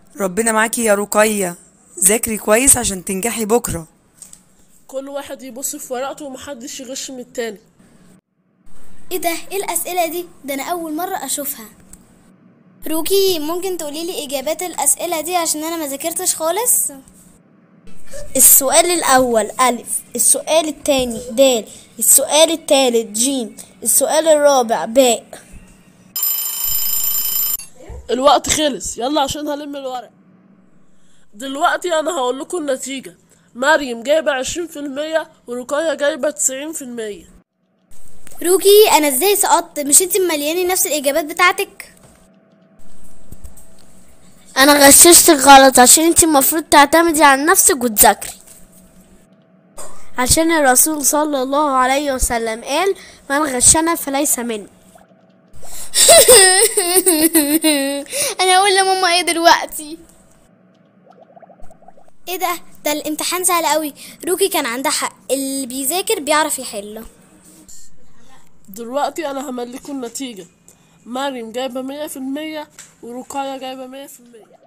ربنا معاكي يا رقية ذاكري كويس عشان تنجحي بكرة كل واحد يبص في ورقته ومحدش يغش من التاني ايه ده ايه الاسئله دي ده انا اول مره اشوفها روكي ممكن تقولي لي اجابات الاسئله دي عشان انا ما ذاكرتش خالص السؤال الأول ألف السؤال الثاني د السؤال الثالث جيم السؤال الرابع باء الوقت خلص يلا عشان هلم الورق دلوقتي انا هقول لكم النتيجة مريم جايبة عشرين في المية ورقية جايبة تسعين في المية روكي انا ازاي سقطت مش انت ملياني نفس الاجابات بتاعتك أنا غششتك غلط عشان انت المفروض تعتمدي على نفسك وتذاكري عشان الرسول صلى الله عليه وسلم قال من غشنا فليس منه انا اقول لماما ايه دلوقتي ايه ده ده الامتحان سهل قوي روكي كان عندها حق اللي بيذاكر بيعرف يحل دلوقتي انا همل لكم النتيجة مريم جايبة مية في المية ورقية جايبة مية في المية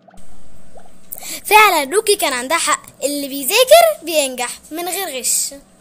فعلا روكي كان عندها حق اللي بيذاكر بينجح من غير غش